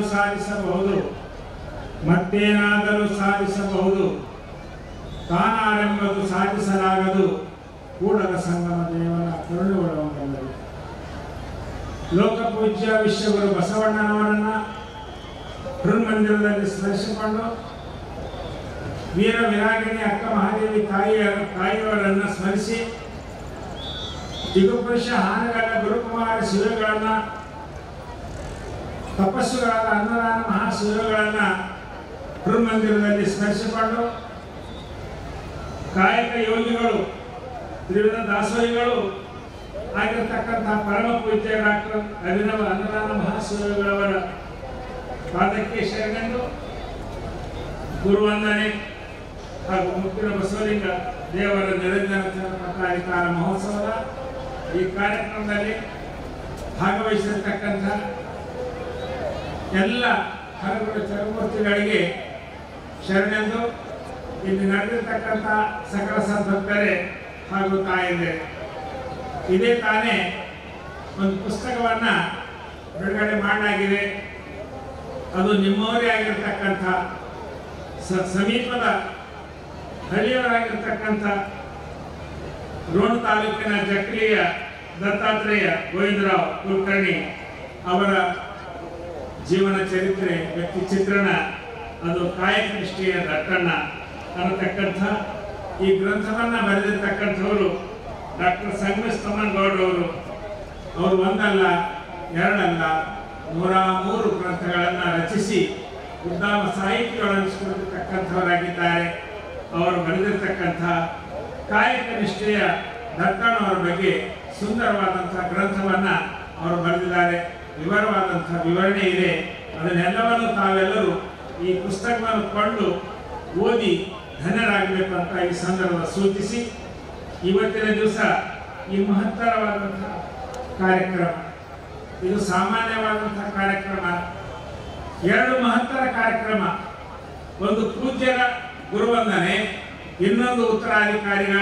ಸಾಧಿಸಬಹುದು ಮತ್ತೇನಾದರೂ ಸಾಧಿಸಬಹುದು ತಾನಾರೆಂಬುದು ಸಾಧಿಸಲಾಗದು ಕೂಡಲ ಸಂಗಮ ದೇವರ ಕರುಣೆಗೊಳ್ಳುವಂತಲ್ಲದೆ ಲೋಕಪೂಜ್ಯ ವಿಶ್ವಗುರು ಬಸವಣ್ಣನವರನ್ನ ಹೃನ್ಮಂದಿರದಲ್ಲಿ ಸ್ಮರಿಸಿಕೊಂಡು ವೀರ ವಿರಾಗಿಣಿ ಅಕ್ಕ ಮಹಾದೇವಿ ತಾಯಿಯ ತಾಯಿಯವರನ್ನು ಸ್ಮರಿಸಿ ದಿಗುಪುರುಷ ಹಾನಗಲ ಗುರುಕುಮಾರ ಶಿವಗಳನ್ನ ತಪಸ್ಸುಗಳಾದ ಅನ್ನದಾನ ಮಹಾಶಿವಗಳನ್ನ ಹೃನ್ಮಂದಿರದಲ್ಲಿ ಸ್ಮರಿಸಿಕೊಂಡು ಕಾಯಕ ಯೋಗಿಗಳು ತ್ರಿವಿಧ ದಾಸೋಹಿಗಳು ಆಗಿರತಕ್ಕಂತಹ ಪರಮ ಪೂಜ್ಯ ಡಾಕ್ಟರ್ ಅಭಿನವ ಅನ್ನದಾನ ಮಹಾಶಿವಗಳವರ ಪಾದಕ್ಕೆ ಶರಣೆಂದು ಗುರುವಂದನೆ ಹಾಗೂ ಮುತ್ತಿನ ಬಸವಲಿಂಗ ದೇವರ ನಿರಂಜನ ಪಟ್ಟಾಧಿಕಾರ ಮಹೋತ್ಸವದ ಈ ಕಾರ್ಯಕ್ರಮದಲ್ಲಿ ಭಾಗವಹಿಸಿರ್ತಕ್ಕಂಥ ಎಲ್ಲ ಹರಗುಡ ಚರಮೂರ್ತಿಗಳಿಗೆ ಶರಣೆಂದು ಇಲ್ಲಿ ನಡೆದಿರ್ತಕ್ಕಂಥ ಸಕಲ ಸದ್ಭಕ್ತರೇ ಹಾಗೂ ತಾಯಂದಿರೇ ಇದೇ ತಾನೇ ಒಂದು ಪುಸ್ತಕವನ್ನು ಬಿಡುಗಡೆ ಮಾಡಲಾಗಿದೆ ಅದು ನಿಮ್ಮವರೇ ಆಗಿರ್ತಕ್ಕಂಥ ಸ ಸಮೀಪದ ಹಳ್ಳಿಯವರಾಗಿರ್ತಕ್ಕಂಥ ರೋಣ ತಾಲೂಕಿನ ಜಕ್ರಿಯ ದತ್ತಾತ್ರೇಯ ಗೋವಿಂದರಾವ್ ಕುಲಕರ್ಣಿ ಅವರ ಜೀವನ ಚರಿತ್ರೆ ವ್ಯಕ್ತಿ ಚಿತ್ರಣ ಅದು ಕಾಯಕ ನಿಷ್ಠೆಯ ದಟ್ಟಣ್ಣ ಅನ್ನತಕ್ಕಂಥ ಈ ಗ್ರಂಥವನ್ನು ಬರೆದಿರ್ತಕ್ಕಂಥವರು ಡಾಕ್ಟರ್ ಸಂಗಮೇಶ್ ತಮ್ಮನಗೌಡರವರು ಅವರು ಒಂದಲ್ಲ ಎರಡಲ್ಲ ನೂರ ಮೂರು ಗ್ರಂಥಗಳನ್ನು ರಚಿಸಿ ಉದ್ದಾಮ ಸಾಹಿತ್ಯಗಳನ್ನು ಸ್ಫೂರ್ತಿರ್ತಕ್ಕಂಥವರಾಗಿದ್ದಾರೆ ಅವರು ಬರೆದಿರ್ತಕ್ಕಂಥ ಕಾಯಕ ನಿಷ್ಠೆಯ ದತ್ತಣ್ಣವರ ಬಗ್ಗೆ ಸುಂದರವಾದಂಥ ಗ್ರಂಥವನ್ನು ಅವರು ಬರೆದಿದ್ದಾರೆ ವಿವರವಾದಂಥ ವಿವರಣೆ ಇದೆ ಅದನ್ನೆಲ್ಲವನ್ನು ತಾವೆಲ್ಲರೂ ಈ ಪುಸ್ತಕವನ್ನು ಕೊಂಡು ಓದಿ ಧನ್ಯರಾಗಬೇಕು ಅಂತ ಈ ಸಂದರ್ಭ ಸೂಚಿಸಿ ಇವತ್ತಿನ ದಿವಸ ಈ ಮಹತ್ತರವಾದಂಥ ಕಾರ್ಯಕ್ರಮ ಇದು ಸಾಮಾನ್ಯವಾದಂಥ ಕಾರ್ಯಕ್ರಮ ಎರಡು ಮಹತ್ತರ ಕಾರ್ಯಕ್ರಮ ಒಂದು ಪೂಜ್ಯರ ಗುರುವಂದನೆ ಇನ್ನೊಂದು ಉತ್ತರಾಧಿಕಾರಿಗಳ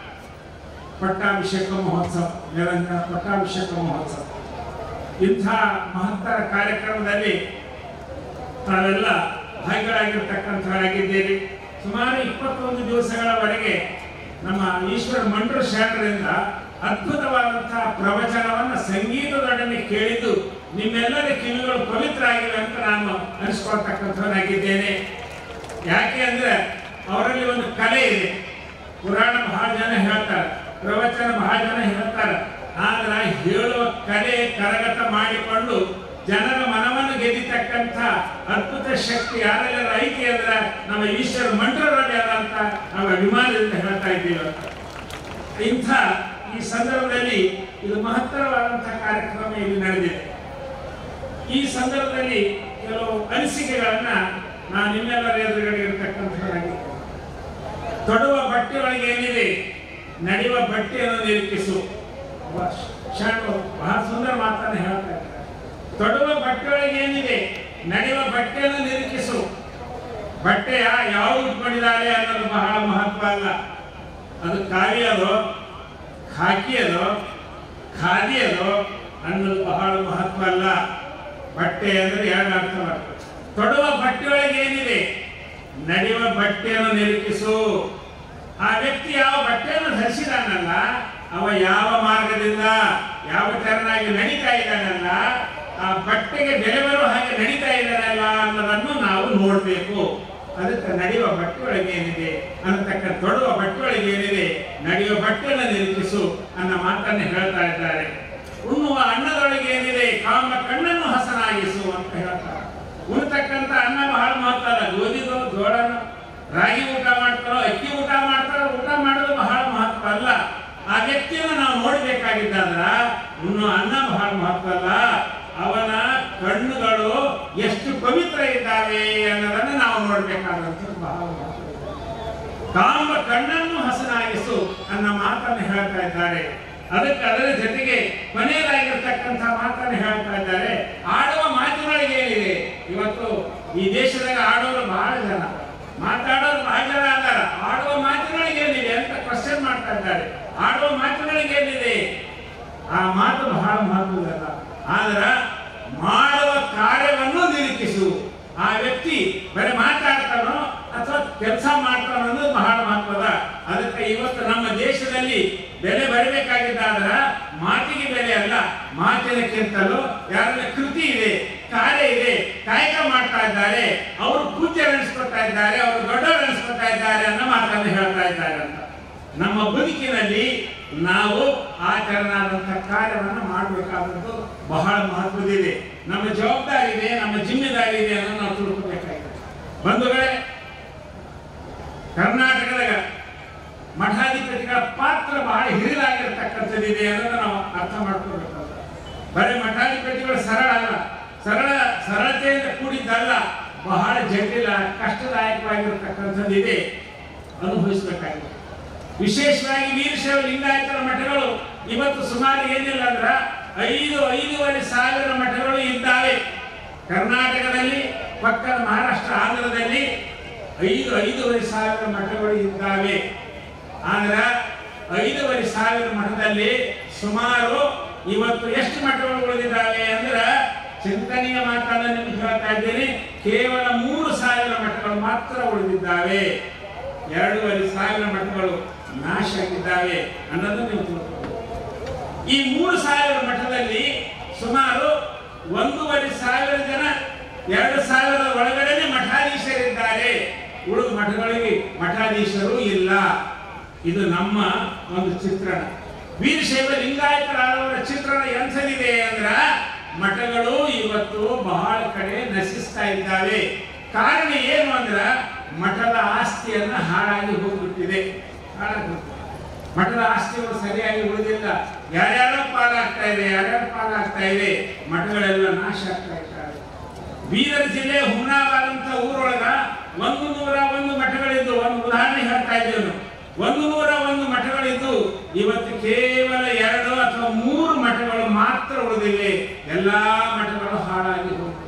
ಪಟ್ಟಾಭಿಷೇಕ ಮಹೋತ್ಸವ ನಿರಂಜನ ಪಟ್ಟಾಭಿಷೇಕ ಮಹೋತ್ಸವ ಇಂಥ ಮಹತ್ತರ ಕಾರ್ಯಕ್ರಮದಲ್ಲಿ ತಾವೆಲ್ಲ ಭಾಗಿಗಳಾಗಿರ್ತಕ್ಕಂಥವರಾಗಿದ್ದೀರಿ ಸುಮಾರು ಇಪ್ಪತ್ತೊಂದು ದಿವಸಗಳವರೆಗೆ ನಮ್ಮ ಈಶ್ವರ ಮಂಡ್ರ ಶರಣರಿಂದ ಅದ್ಭುತವಾದಂತಹ ಪ್ರವಚನವನ್ನು ಸಂಗೀತದೊಡನೆ ಕೇಳಿದ್ದು ನಿಮ್ಮೆಲ್ಲರ ಕಿವಿಗಳು ಪವಿತ್ರ ಆಗಿವೆ ಅಂತ ನಾನು ಅನಿಸ್ಕೊಳ್ತಕ್ಕಂಥವನಾಗಿದ್ದೇನೆ ಯಾಕೆ ಅಂದ್ರೆ ಅವರಲ್ಲಿ ಒಂದು ಕಲೆ ಇದೆ ಪುರಾಣ ಬಹಳ ಜನ ಹೇಳ್ತಾರೆ ಪ್ರವಚನ ಬಹಳ ಜನ ಹೇಳ್ತಾರೆ ಆದ್ರೆ ಹೇಳುವ ಕಲೆ ಕರಗತ ಮಾಡಿಕೊಂಡು ಜನರ ಮನವನ್ನು ಗೆದ್ದಿತಕ್ಕಂಥ ಅದ್ಭುತ ಶಕ್ತಿ ಯಾರೆಲ್ಲ ಐತಿ ಅಂದ್ರೆ ನಮ್ಮ ಈಶ್ವರ ಮಂತ್ರರಲ್ಲಿ ಅದ ಅಂತ ನಾವು ಅಭಿಮಾನದಿಂದ ಹೇಳ್ತಾ ಇದ್ದೀವಿ ಅಂತ. ಇಂಥ ಈ ಸಂದರ್ಭದಲ್ಲಿ ಇದು ಮಹತ್ತರವಾದಂತಹ ಕಾರ್ಯಕ್ರಮ ಇಲ್ಲಿ ನಡೆದಿದೆ ಈ ಸಂದರ್ಭದಲ್ಲಿ ಕೆಲವು ಅನಿಸಿಕೆಗಳನ್ನ ನಾನು ನಿಮ್ಮೆಲ್ಲರ ಎದುರುಗಡೆ ಇರತಕ್ಕಂಥದ್ದಾಗಿದ್ದೇನೆ ತೊಡುವ ಬಟ್ಟೆ ಒಳಗೆ ಏನಿದೆ ನಡೆಯುವ ಬಟ್ಟೆಯನ್ನು ನಿರೂಪಿಸು ಒಬ್ಬ ಶರಣರು ಬಹಳ ಸುಂದರ ಮಾತನ್ನು ಹೇಳ್ತಾ ಇದ್ದಾರೆ ತೊಡುವ ಬಟ್ಟೆ ಒಳಗೆ ಏನಿದೆ ನಡೆಯುವ ಬಟ್ಟೆಯನ್ನು ನಿರೂಪಿಸು ಬಟ್ಟೆಯ ಯಾವ ಉಟ್ಕೊಂಡಿದ್ದಾರೆ ಅನ್ನೋದು ಬಹಳ ಮಹತ್ವ ಅಲ್ಲ ಅದು ಕಾವಿ ಅದೋ ಖಾಕಿ ಅದೋ ಖಾದಿ ಅದೋ ಅನ್ನೋದು ಬಹಳ ಮಹತ್ವ ಅಲ್ಲ ಬಟ್ಟೆ ಅಂದ್ರೆ ಎರಡು ಅರ್ಥ ಬರ್ತದೆ ತೊಡುವ ಬಟ್ಟೆಯೊಳಗೆ ಏನಿದೆ ನಡೆಯುವ ಬಟ್ಟೆಯನ್ನು ನಿರೂಪಿಸು ಆ ವ್ಯಕ್ತಿ ಯಾವ ಬಟ್ಟೆಯನ್ನು ಧರಿಸಿದಾನಲ್ಲ ಅವ ಯಾವ ಮಾರ್ಗದಿಂದ ಯಾವ ತೆರನಾಗಿ ನಡೀತಾ ಇದ್ದಾನಲ್ಲ ಆ ಬಟ್ಟೆಗೆ ಬೆಲೆ ಬರುವ ಹಾಗೆ ನಡೀತಾ ಇದ್ದಾನಲ್ಲ ಅನ್ನೋದನ್ನು ನಾವು ನೋಡಬೇಕು ಅದಕ್ಕೆ ನಡೆಯುವ ಬಟ್ಟೆಯೊಳಗೆ ಏನಿದೆ ಅನ್ನತಕ್ಕ ತೊಡುವ ಬಟ್ಟೆಯೊಳಗೆ ಏನಿದೆ ನಡೆಯುವ ಬಟ್ಟೆಯನ್ನು ನಿರೂಪಿಸು ಅನ್ನೋ ಮಾತನ್ನು ಹೇಳ್ತಾ ಇದ್ದಾರೆ ಉಣ್ಣುವ ಅನ್ನದೊಳಗೆ ಏನಿದೆ ಕಾಮ ಕಣ್ಣನ್ನು ಹಸನಾಗಿಸು ಅಂತ ಹೇಳ್ತಾರೆ ಉಣ್ತಕ್ಕಂಥ ಅನ್ನ ಬಹಳ ಮಹತ್ವ ಅಲ್ಲ ಗೋಧಿದು ಜೋಳನ ರಾಗಿ ಊಟ ಮಾಡ್ತಾರೋ ಅಕ್ಕಿ ಊಟ ಮಾಡ್ತಾರೋ ಊಟ ಮಾಡೋದು ಬಹಳ ಮಹತ್ವ ಅಲ್ಲ ಆ ವ್ಯಕ್ತಿಯನ್ನು ನಾವು ನೋಡ್ಬೇಕಾಗಿದ್ದಾದ್ರ ಉಣ್ಣು ಅನ್ನ ಬಹಳ ಮಹತ್ವ ಅಲ್ಲ ಅವನ ಕಣ್ಣುಗಳು ಎಷ್ಟು ಪವಿತ್ರ ಇದ್ದಾವೆ ಅನ್ನೋದನ್ನು ನಾವು ನೋಡ್ಬೇಕಾದಂಥದ್ದು ಬಹಳ ಮಹತ್ವ ಇದೆ. ಕಾಂಬ ಕಣ್ಣನ್ನು ಹಸನಾಗಿಸು ಅನ್ನೋ ಮಾತನ್ನು ಹೇಳ್ತಾ ಇದ್ದಾರೆ ಅದಕ್ಕೆ ಅದರ ಜೊತೆಗೆ ಕೊನೆಯದಾಗಿರ್ತಕ್ಕಂಥ ಮಾತನ್ನು ಹೇಳ್ತಾ ಇದ್ದಾರೆ ಆಡುವ ಮಾತಿನೊಳಗೆ ಏನಿದೆ ಇವತ್ತು ಈ ದೇಶದಾಗ ಆಡೋರು ಬಹಳ ಜನ ಮಾತಾಡೋರು ಬಹಳ ಜನ ಅದಾರ ಆಡುವ ಮಾತಿನೊಳಗೆ ಏನಿದೆ ಅಂತ ಕ್ವಶನ್ ಮಾಡ್ತಾ ಇದ್ದಾರೆ ಆಡುವ ಮಾತಿನೊಳಗೆ ಏನಿದೆ ಆ ಮಾತು ಬಹಳ ಮಹತ್ವದಲ್ಲ ಆದ್ರ ಮಾಡುವ ಕಾರ್ಯವನ್ನು ನಿರೀಕ್ಷಿಸು ಆ ವ್ಯಕ್ತಿ ಬರೀ ಮಾತಾಡ್ತಾನೋ ಅಥವಾ ಕೆಲಸ ಮಾಡ್ತಾನೋ ಅನ್ನೋದು ಬಹಳ ಮಹತ್ವದ ಅದಕ್ಕೆ ಇವತ್ತು ನಮ್ಮ ದೇಶದಲ್ಲಿ ಬೆಲೆ ಬರಬೇಕಾಗಿದ್ದಾದ್ರ ಮಾತಿಗೆ ಬೆಲೆ ಅಲ್ಲ ಮಾತಿನಕ್ಕಿಂತಲೂ ಯಾರ ಕೃತಿ ಇದೆ ಕಾರ್ಯ ಇದೆ ಕಾಯಕ ಮಾಡ್ತಾ ಇದ್ದಾರೆ ಅವರು ಪೂಜ್ಯರು ಅನಿಸ್ಕೊತಾ ಇದ್ದಾರೆ ಅವರು ದೊಡ್ಡವರು ಅನಿಸ್ಕೊತಾ ಇದ್ದಾರೆ ಅನ್ನೋ ಮಾತನ್ನು ಹೇಳ್ತಾ ಇದ್ದಾರೆ ಅಂತ ನಮ್ಮ ಬದುಕಿನಲ್ಲಿ ನಾವು ಆಚರಣಾದಂಥ ಕಾರ್ಯವನ್ನು ಮಾಡಬೇಕಾದದ್ದು ಬಹಳ ಮಹತ್ವದಿದೆ ನಮ್ಮ ಜವಾಬ್ದಾರಿ ಇದೆ ನಮ್ಮ ಜಿಮ್ಮೆದಾರಿ ಇದೆ ಅನ್ನೋದು ನಾವು ತಿಳ್ಕೊಬೇಕಾಗಿದೆ ಬಂಧುಗಳೇ ಕರ್ನಾಟಕದ ಮಠಾಧಿಪತಿಗಳ ಪಾತ್ರ ಬಹಳ ಹಿರಿದಾಗಿರ್ತಕ್ಕಂಥದ್ದಿದೆ ಅನ್ನೋದು ನಾವು ಅರ್ಥ ಮಾಡ್ಕೋಬೇಕಾಗುತ್ತೆ ಬರೀ ಮಠಾಧಿಪತಿಗಳು ಸರಳ ಅಲ್ಲ ಸರಳ ಸರಳತೆಯಿಂದ ಕೂಡಿದ್ದಲ್ಲ ಬಹಳ ಜಟಿಲ ಕಷ್ಟದಾಯಕವಾಗಿರ್ತಕ್ಕಂಥದ್ದಿದೆ ಅನುಭವಿಸಬೇಕಾಗಿದೆ ವಿಶೇಷವಾಗಿ ವೀರಶೈವ ಲಿಂಗಾಯತರ ಮಠಗಳು ಇವತ್ತು ಸುಮಾರು ಏನಿಲ್ಲ ಅಂದ್ರ ಐದು ಐದೂವರೆ ಸಾವಿರ ಮಠಗಳು ಇದ್ದಾವೆ ಕರ್ನಾಟಕದಲ್ಲಿ ಪಕ್ಕದ ಮಹಾರಾಷ್ಟ್ರ ಆಂಧ್ರದಲ್ಲಿ ಐದು ಐದೂವರೆ ಸಾವಿರ ಮಠಗಳು ಇದ್ದಾವೆ ಆಂಧ್ರ ಐದೂವರೆ ಸಾವಿರ ಮಠದಲ್ಲಿ ಸುಮಾರು ಇವತ್ತು ಎಷ್ಟು ಮಠಗಳು ಉಳಿದಿದ್ದಾವೆ ಅಂದ್ರೆ ಚಿಂತನೆಯ ಮಾತನ್ನ ನಿಮ್ಗೆ ಹೇಳ್ತಾ ಇದ್ದೀನಿ ಕೇವಲ ಮೂರು ಸಾವಿರ ಮಠಗಳು ಮಾತ್ರ ಉಳಿದಿದ್ದಾವೆ ಎರಡೂವರೆ ಸಾವಿರ ಮಠಗಳು ನಾಶ ಆಗಿದ್ದಾವೆ ಅನ್ನೋದು ನೀವು ತಿಳ್ಕೊಬೇಕು ಈ ಮೂರು ಸಾವಿರ ಮಠದಲ್ಲಿ ಸುಮಾರು ಒಂದೂವರೆ ಸಾವಿರ ಜನ ಎರಡು ಸಾವಿರದ ಒಳಗಡೆನೆ ಮಠಾಧೀಶರಿದ್ದಾರೆ ಉಳಿದ ಮಠಗಳಿಗೆ ಮಠಾಧೀಶರು ಇಲ್ಲ ಇದು ನಮ್ಮ ಒಂದು ಚಿತ್ರಣ ವೀರಶೈವ ಲಿಂಗಾಯತರಾದವರ ಚಿತ್ರಣ ಎಂಥದಿದೆ ಅಂದ್ರ ಮಠಗಳು ಇವತ್ತು ಬಹಳ ಕಡೆ ನಶಿಸ್ತಾ ಇದ್ದಾವೆ ಕಾರಣ ಏನು ಅಂದ್ರ ಮಠದ ಆಸ್ತಿಯನ್ನ ಹಾಳಾಗಿ ಹೋಗ್ಬಿಟ್ಟಿದೆ ಹಾಳಾಗಿ ಹೋಗ್ಬಿಟ್ಟಿದೆ. ಮಠದ ಆಸ್ತಿಗಳು ಸರಿಯಾಗಿ ಉಳಿದಿಲ್ಲ ಯಾರ್ಯಾರೋ ಪಾಲಾಗ್ತಾ ಇದೆ ಯಾರ್ಯಾರ ಪಾಲಾಗ್ತಾ ಇದೆ ಮಠಗಳೆಲ್ಲ ನಾಶ ಆಗ್ತಾ ಇದ್ದಾವೆ ಬೀದರ್ ಜಿಲ್ಲೆ ಹುಮ್ನಾಬಾದ್ ಅಂತ ಊರೊಳಗ ಒಂದು ನೂರ ಒಂದು ಮಠಗಳಿದ್ದು ಒಂದು ಉದಾಹರಣೆ ಹೇಳ್ತಾ ಇದ್ದೇವೆ ನಾವು. ಒಂದು ನೂರ ಒಂದು ಮಠಗಳಿದ್ದು ಇವತ್ತು ಕೇವಲ ಎರಡು ಅಥವಾ ಮೂರು ಮಠಗಳು ಮಾತ್ರ ಉಳಿದಿವೆ ಎಲ್ಲಾ ಮಠಗಳು ಹಾಳಾಗಿ ಹೋಗಿವೆ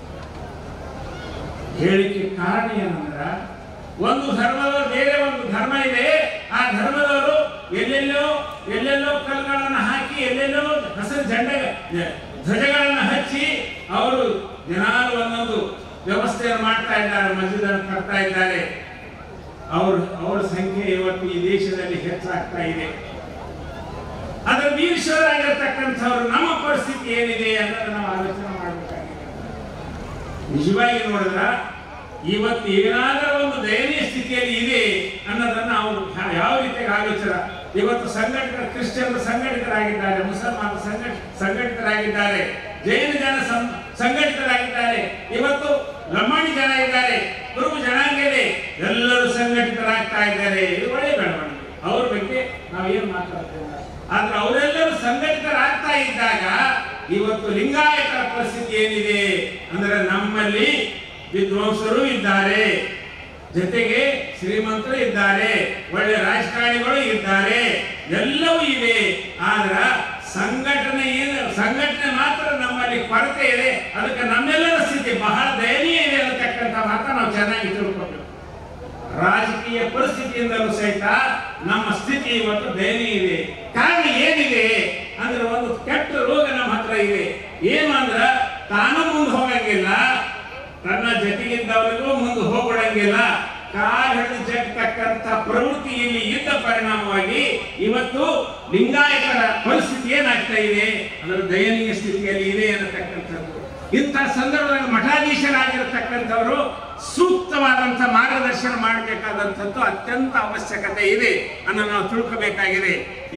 ಹೇಳಿಕೆ ಕಾರಣ ಏನಂದ್ರ ಒಂದು ಧರ್ಮದವರು ಬೇರೆ ಒಂದು ಧರ್ಮ ಇದೆ ಆ ಧರ್ಮದವರು ಎಲ್ಲೆಲ್ಲೋ ಎಲ್ಲೆಲ್ಲೋ ಕಲ್ಲುಗಳನ್ನು ಹಾಕಿ ಎಲ್ಲೆಲ್ಲೋ ಹಸಿರು ಜೆಂಡ ಧ್ವಜಗಳನ್ನು ಹಚ್ಚಿ ಅವರು ದಿನಾಲು ಒಂದೊಂದು ವ್ಯವಸ್ಥೆಯನ್ನು ಮಾಡ್ತಾ ಇದ್ದಾರೆ ಮಸ್ಜಿದನ್ನು ಕಟ್ತಾ ಇದ್ದಾರೆ ಅವರು ಅವರ ಸಂಖ್ಯೆ ಇವತ್ತು ಈ ದೇಶದಲ್ಲಿ ಹೆಚ್ಚಾಗ್ತಾ ಇದೆ ಅದರ ವೀರಶರಾಗಿರ್ತಕ್ಕಂಥವ್ರು ನಮ್ಮ ಪರಿಸ್ಥಿತಿ ಏನಿದೆ ಅನ್ನೋದನ್ನ ನಾವು ಆಲೋಚನೆ ಮಾಡಬೇಕಾಗಿದೆ ನಿಜವಾಗಿ ನೋಡಿದ್ರ ಇವತ್ತು ಏನಾದರೂ ಒಂದು ದಯನೀಯ ಸ್ಥಿತಿಯಲ್ಲಿ ಇದೆ ಅನ್ನೋದನ್ನ ನಾವು ಯಾ- ಯಾವ ರೀತಿಯಾಗಿ ಆಲೋಚನ ಇವತ್ತು ಸಂಘಟಿತ ಕ್ರಿಶ್ಚಿಯನ್ ಸಂಘಟಿತರಾಗಿದ್ದಾರೆ ಮುಸಲ್ಮಾನ ಸಂಘಟ ಸಂಘಟಿತರಾಗಿದ್ದಾರೆ ಜೈನ ಜನ ಸಂ- ಸಂಘಟಿತರಾಗಿದ್ದಾರೆ ಇವತ್ತು ಲಂಬಾಣಿ ಜನ ಇದ್ದಾರೆ ಕುರುಬು ಜನಾಂಗ ಇದೆ ಎಲ್ಲರೂ ಸಂಘಟಿತರಾಗ್ತಾ ಇದ್ದಾರೆ ಇದು ಒಳ್ಳೆ ಬೆಳವಣಿಗೆ ಅವ್ರ ಬಗ್ಗೆ ನಾವು ಏನು ಮಾತಾಡ್ತೇವೆ ಆದ್ರೆ ಅವರೆಲ್ಲರೂ ಸಂಘಟಿತರಾಗ್ತಾ ಇದ್ದಾಗ ಇವತ್ತು ಲಿಂಗಾಯತರ ಪರಿಸ್ಥಿತಿ ಏನಿದೆ ಅಂದ್ರೆ ನಮ್ಮಲ್ಲಿ ವಿದ್ವಾಂಸರು ಇದ್ದಾರೆ ಜೊತೆಗೆ ಶ್ರೀಮಂತರು ಇದ್ದಾರೆ ಒಳ್ಳೆ ರಾಜಕಾರಣಿಗಳು ಇದ್ದಾರೆ ಎಲ್ಲವೂ ಇವೆ ಆದ್ರ ಸಂಘಟನೆ ಏನು ಸಂಘಟನೆ ಮಾತ್ರ ನಮ್ಮಲ್ಲಿ ಕೊರತೆ ಇದೆ ಅದಕ್ಕೆ ನಮ್ಮೆಲ್ಲರ ಸ್ಥಿತಿ ಬಹಳ ದಯನೀಯ ಇದೆ ಅನ್ನತಕ್ಕಂಥ ಮಾತ್ರ ನಾವು ಚೆನ್ನಾಗಿ ತಿಳ್ಕೊಬೇಕು ರಾಜಕೀಯ ಪರಿಸ್ಥಿತಿಯಿಂದಲೂ ಸಹಿತ ನಮ್ಮ ಸ್ಥಿತಿ ಇವತ್ತು ದಯನೀಯ ಇದೆ ಕಾರಣ ಏನಿದೆ ಅಂದ್ರೆ ಒಂದು ಕೆಟ್ಟ ರೋಗ ನಮ್ಮ ಹತ್ರ ಇದೆ ಏನು ಅಂದ್ರ ತಾನು ಮುಂದೆ ಹೋಗಂಗಿಲ್ಲ ತನ್ನ ಜೊತೆಗಿದ್ದವರಿಗೂ ಮುಂದೆ ಹೋಗ್ಬಿಡಂಗಿಲ್ಲ ಕಾಲ್ ಹಿಡಿದು ಜಗ್ತಕ್ಕಂಥ ಪ್ರವೃತ್ತಿ ಇಲ್ಲಿ ಇದ್ದ ಪರಿಣಾಮವಾಗಿ ಇವತ್ತು ಲಿಂಗಾಯತರ ಪರಿಸ್ಥಿತಿ ಏನಾಗ್ತಾ ಇದೆ ಅದರ ದಯನೀಯ ಸ್ಥಿತಿಯಲ್ಲಿ ಇದೆ ಅನ್ನತಕ್ಕಂಥದ್ದು ಇಂಥ ಸಂದರ್ಭದಲ್ಲಿ ಮಠಾಧೀಶರಾಗಿರತಕ್ಕಂಥವರು ಸೂಕ್ತವಾದಂಥ ಮಾರ್ಗದರ್ಶನ ಮಾಡಬೇಕಾದಂಥದ್ದು ಅತ್ಯಂತ ಅವಶ್ಯಕತೆ ಇದೆ ಅನ್ನೋ ನಾವು ತಿಳ್ಕೋಬೇಕಾಗಿದೆ